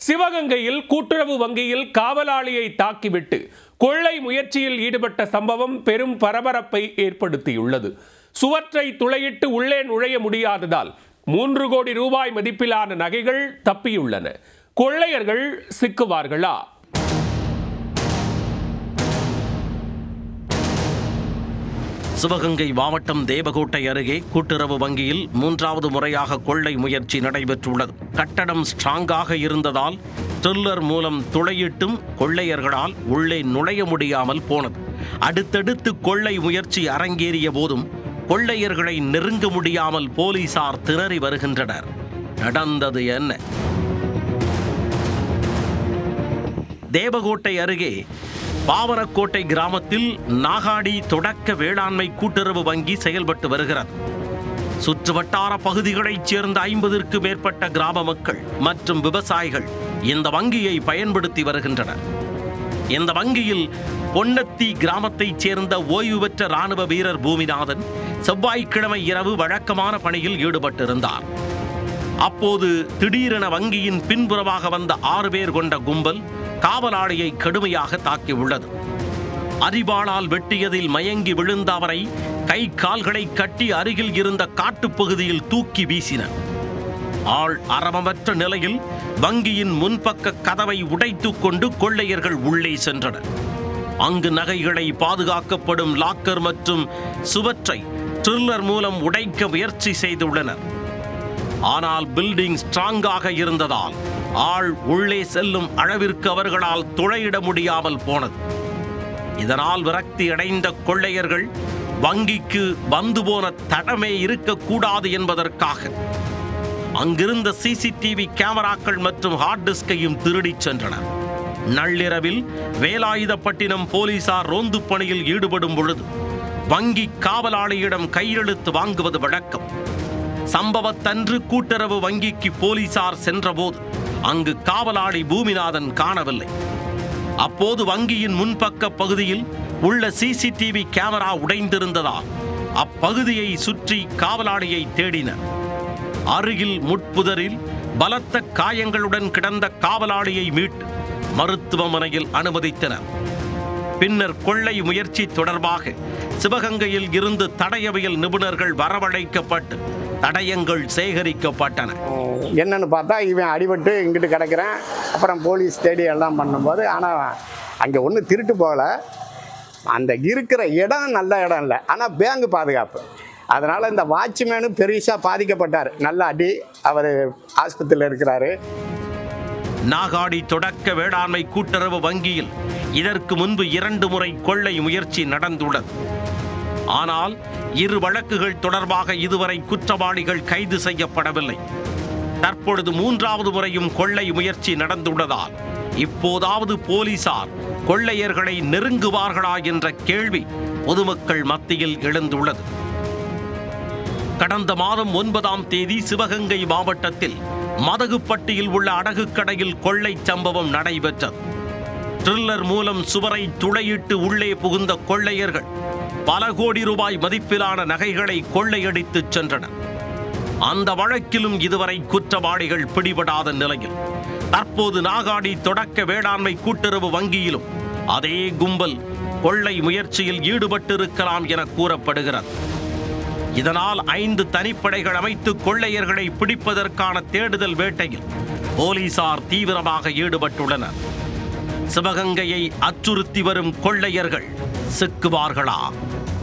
சிவகங்கையில் கூட்டுறவு வங்கியில் காவலாளியை தாக்கிவிட்டு கொள்ளை முயற்சியில் ஈடுபட்ட சம்பவம் பெரும் பரபரப்பை ஏற்படுத்தியுள்ளது சுவற்றை துளையிட்டு உள்ளே நுழைய முடியாததால் மூன்று கோடி ரூபாய் மதிப்பிலான நகைகள் தப்பியுள்ளன கொள்ளையர்கள் சிக்குவார்களா சிவகங்கை மாவட்டம் தேவகோட்டை அருகே கூட்டுறவு வங்கியில் மூன்றாவது முறையாக கொள்ளை முயற்சி நடைபெற்றுள்ளது கட்டடம் ஸ்ட்ராங்காக இருந்ததால் ட்ரில்லர் மூலம் துளையிட்டும் கொள்ளையர்களால் உள்ளே நுழைய முடியாமல் போனது அடுத்தடுத்து கொள்ளை முயற்சி அரங்கேறிய போதும் கொள்ளையர்களை நெருங்க முடியாமல் போலீசார் திணறி வருகின்றனர் நடந்தது என்ன தேவகோட்டை அருகே பாவரக்கோட்டை கிராமத்தில் நாகாடி தொடக்க வேளாண்மை கூட்டுறவு வங்கி செயல்பட்டு வருகிறது சுற்றுவட்டார பகுதிகளைச் சேர்ந்த ஐம்பதிற்கு மேற்பட்ட கிராம மக்கள் மற்றும் விவசாயிகள் இந்த வங்கியை பயன்படுத்தி வருகின்றனர் இந்த வங்கியில் பொன்னத்தி கிராமத்தைச் சேர்ந்த ஓய்வு பெற்ற ராணுவ வீரர் பூமிநாதன் செவ்வாய்க்கிழமை இரவு வழக்கமான பணியில் ஈடுபட்டிருந்தார் அப்போது திடீரென வங்கியின் பின்புறமாக வந்த ஆறு பேர் கொண்ட கும்பல் காவலாளியை கடுமையாக தாக்கியுள்ளது அரிவாளால் வெட்டியதில் மயங்கி விழுந்த அவரை கை கால்களை கட்டி அருகில் இருந்த காட்டுப்பகுதியில் தூக்கி வீசினர் ஆள் அரவமற்ற நிலையில் வங்கியின் முன்பக்க கதவை உடைத்துக் கொண்டு கொள்ளையர்கள் உள்ளே சென்றனர் அங்கு நகைகளை பாதுகாக்கப்படும் லாக்கர் மற்றும் சுவற்றை ட்ரில்லர் மூலம் உடைக்க முயற்சி செய்துள்ளனர் ஆனால் பில்டிங் ஸ்ட்ராங்காக இருந்ததால் ஆள் உள்ளே செல்லும் அளவிற்கு அவர்களால் துளையிட முடியாமல் போனது இதனால் விரக்தி அடைந்த கொள்ளையர்கள் வங்கிக்கு வந்து போன தடமே இருக்கக்கூடாது என்பதற்காக அங்கிருந்த சிசிடிவி கேமராக்கள் மற்றும் ஹார்ட் டிஸ்கையும் திருடிச் சென்றனர் நள்ளிரவில் வேலாயுதப்பட்டினம் போலீசார் ரோந்து பணியில் ஈடுபடும் பொழுது வங்கி காவலாளியிடம் கையெழுத்து வாங்குவது வழக்கம் சம்பவத்தன்று கூட்டுறவு வங்கிக்கு போலீசார் சென்றபோது அங்கு காவலாளி பூமிநாதன் காணவில்லை அப்போது வங்கியின் முன்பக்க பகுதியில் உள்ள சிசிடிவி கேமரா உடைந்திருந்ததால் அப்பகுதியை சுற்றி காவலாளியை தேடினர் அருகில் முட்புதரில் பலத்த காயங்களுடன் கிடந்த காவலாளியை மீட்டு மருத்துவமனையில் அனுமதித்தனர் பின்னர் கொள்ளை முயற்சி தொடர்பாக சிவகங்கையில் இருந்து தடயவியல் நிபுணர்கள் வரவழைக்கப்பட்டு தடயங்கள் சேகரிக்கப்பட்டன என்னன்னு பார்த்தா இவன் அடிபட்டு இங்கிட்டு கிடக்கிறேன் அப்புறம் போலீஸ் தேடி எல்லாம் பண்ணும்போது ஆனால் அங்கே ஒன்றும் திருட்டு போகல அந்த இருக்கிற இடம் நல்ல இடம் இல்லை ஆனால் பேங்க் பாதுகாப்பு அதனால் இந்த வாட்ச்மேனும் பெருசாக பாதிக்கப்பட்டார் நல்ல அடி அவர் ஆஸ்பத்திரியில் இருக்கிறாரு நாகாடி தொடக்க வேளாண்மை கூட்டுறவு வங்கியில் இதற்கு முன்பு இரண்டு முறை கொள்ளை முயற்சி நடந்துள்ளது ஆனால் இரு வழக்குகள் தொடர்பாக இதுவரை குற்றவாளிகள் கைது செய்யப்படவில்லை தற்பொழுது மூன்றாவது முறையும் கொள்ளை முயற்சி நடந்துள்ளதால் இப்போதாவது போலீசார் கொள்ளையர்களை நெருங்குவார்களா என்ற கேள்வி பொதுமக்கள் மத்தியில் எழுந்துள்ளது கடந்த மாதம் ஒன்பதாம் தேதி சிவகங்கை மாவட்டத்தில் மதகுப்பட்டியில் உள்ள அடகு கடையில் கொள்ளை சம்பவம் நடைபெற்றது ட்ரில்லர் மூலம் சுவரை துளையிட்டு உள்ளே புகுந்த கொள்ளையர்கள் பல கோடி ரூபாய் மதிப்பிலான நகைகளை கொள்ளையடித்துச் சென்றனர் அந்த வழக்கிலும் இதுவரை குற்றவாளிகள் பிடிபடாத நிலையில் தற்போது நாகாடி தொடக்க வேளாண்மை கூட்டுறவு வங்கியிலும் அதே கும்பல் கொள்ளை முயற்சியில் ஈடுபட்டிருக்கலாம் என கூறப்படுகிறது இதனால் ஐந்து தனிப்படைகள் அமைத்து கொள்ளையர்களை பிடிப்பதற்கான தேடுதல் வேட்டையில் போலீசார் தீவிரமாக ஈடுபட்டுள்ளனர் சிவகங்கையை அச்சுறுத்தி வரும் கொள்ளையர்கள் சிக்குவார்களா